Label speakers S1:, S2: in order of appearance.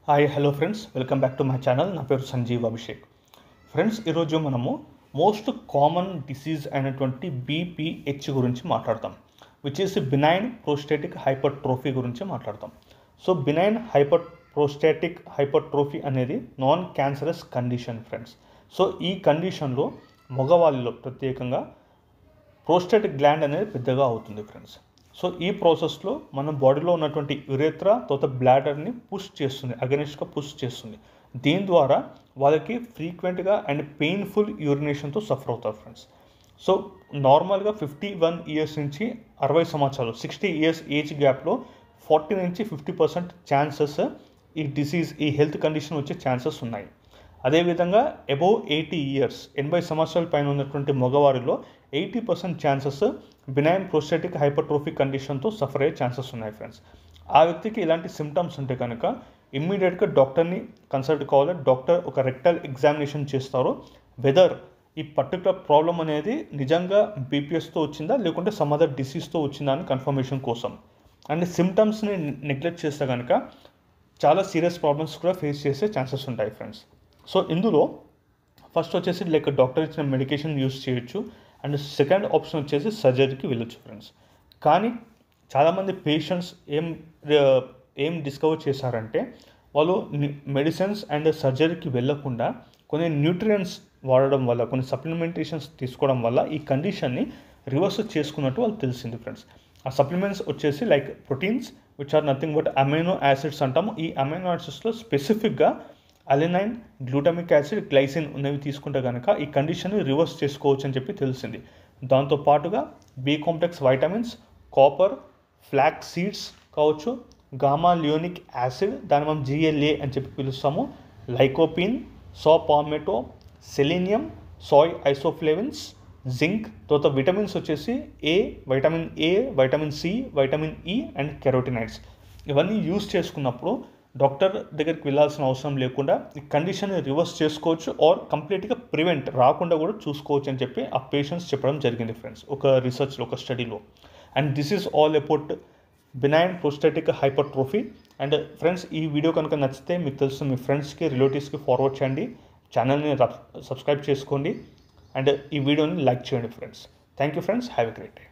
S1: hi hello friends welcome back to my channel నా పేరు Sanjeev Abhishek friends ఈరోజు మనము మోస్ట్ కామన్ డిసీజ్ అయినటువంటి బీపీహెచ్ గురించి మాట్లాడతాం which is benign prostatic hypertrophy గురించి మాట్లాడతాం so benign hyper prostatic hypertrophy అనేది non cancerous condition friends so ఈ కండిషన్లో మగవాళ్ళలో ప్రత్యేకంగా ప్రోస్టేట్ గ్లాండ్ అనేది పెద్దగా అవుతుంది ఫ్రెండ్స్ సో ఈ ప్రాసెస్లో మన బాడీలో ఉన్నటువంటి యురేత్రా తర్వాత బ్లాడర్ని పుష్ చేస్తుంది అగెనిస్ట్గా పుష్ చేస్తుంది దీని ద్వారా వాళ్ళకి ఫ్రీక్వెంట్గా అండ్ పెయిన్ఫుల్ యూరినేషన్తో సఫర్ అవుతారు ఫ్రెండ్స్ సో నార్మల్గా ఫిఫ్టీ వన్ ఇయర్స్ నుంచి అరవై సంవత్సరాలు సిక్స్టీ ఇయర్స్ ఏజ్ గ్యాప్లో ఫార్టీ నుంచి ఫిఫ్టీ పర్సెంట్ ఛాన్సెస్ ఈ డిసీజ్ ఈ హెల్త్ కండిషన్ వచ్చే ఛాన్సెస్ ఉన్నాయి అదేవిధంగా అబోవ్ ఎయిటీ ఇయర్స్ ఎనభై సంవత్సరాల పైన ఉన్నటువంటి మగవారిలో eighty percent chances benign prostatic hypertrophic కండిషన్తో సఫర్ అయ్యే ఛాన్సెస్ ఉన్నాయి ఫ్రెండ్స్ ఆ వ్యక్తికి ఇలాంటి సిమ్టమ్స్ ఉంటే కనుక ఇమ్మీడియట్గా డాక్టర్ని కన్సల్ట్ కావాలి డాక్టర్ ఒక రెక్టల్ ఎగ్జామినేషన్ చేస్తారు వెదర్ ఈ పర్టికులర్ ప్రాబ్లం అనేది నిజంగా బీపీఎస్తో వచ్చిందా లేకుంటే సమ్ అదర్ డిసీజ్తో వచ్చిందా అని కన్ఫర్మేషన్ కోసం అండ్ సిమ్టమ్స్ని నెగ్లెక్ట్ చేస్తే కనుక చాలా సీరియస్ ప్రాబ్లమ్స్ కూడా ఫేస్ చేసే ఛాన్సెస్ ఉంటాయి ఫ్రెండ్స్ సో ఇందులో ఫస్ట్ వచ్చేసి లైక్ డాక్టర్ ఇచ్చిన మెడికేషన్ యూస్ చేయొచ్చు అండ్ సెకండ్ ఆప్షన్ వచ్చేసి సర్జరీకి వెళ్ళొచ్చు ఫ్రెండ్స్ కానీ చాలామంది పేషెంట్స్ ఏం ఏం డిస్కవర్ చేశారంటే వాళ్ళు మెడిసిన్స్ అండ్ సర్జరీకి వెళ్ళకుండా కొన్ని న్యూట్రియంట్స్ వాడడం వల్ల కొన్ని సప్లిమెంటేషన్స్ తీసుకోవడం వల్ల ఈ కండిషన్ని రివర్స్ చేసుకున్నట్టు వాళ్ళు తెలిసింది ఫ్రెండ్స్ ఆ సప్లిమెంట్స్ వచ్చేసి like proteins which are nothing but amino acids అంటాము ఈ అమైనో యాసిడ్స్లో స్పెసిఫిక్గా అలినైన్ గ్లూటమిక్ యాసిడ్ గ్లైసిన్ ఉన్నవి తీసుకుంటే కనుక ఈ కండిషన్ని రివర్స్ చేసుకోవచ్చు అని చెప్పి తెలిసింది దాంతో పాటుగా B complex vitamins copper flax seeds కావచ్చు గామా లియోనిక్ యాసిడ్ దాన్ని మనం జిఎల్ఏ అని చెప్పి పిలుస్తాము lycopene so palmetto selenium soy isoflavones zinc తర్వాత విటమిన్స్ వచ్చేసి A vitamin A vitamin C vitamin E and carotenoids ఇవన్నీ యూస్ చేసుకున్నప్పుడు డాక్టర్ దగ్గరికి వెళ్ళాల్సిన అవసరం లేకుండా ఈ కండిషన్ని రివర్స్ చేసుకోవచ్చు ఆర్ కంప్లీట్గా ప్రివెంట్ రాకుండా కూడా చూసుకోవచ్చు అని చెప్పి ఆ పేషెంట్స్ చెప్పడం జరిగింది ఫ్రెండ్స్ ఒక రీసెర్చ్లో ఒక స్టడీలో and this is all about benign prostatic hypertrophy and friends ఈ వీడియో కనుక నచ్చితే మీకు తెలుసు మీ ఫ్రెండ్స్కి రిలేటివ్స్కి ఫార్వర్డ్ చేయండి ఛానల్ని సబ్స్క్రైబ్ చేసుకోండి అండ్ ఈ వీడియోని లైక్ చేయండి friends thank you friends have a great day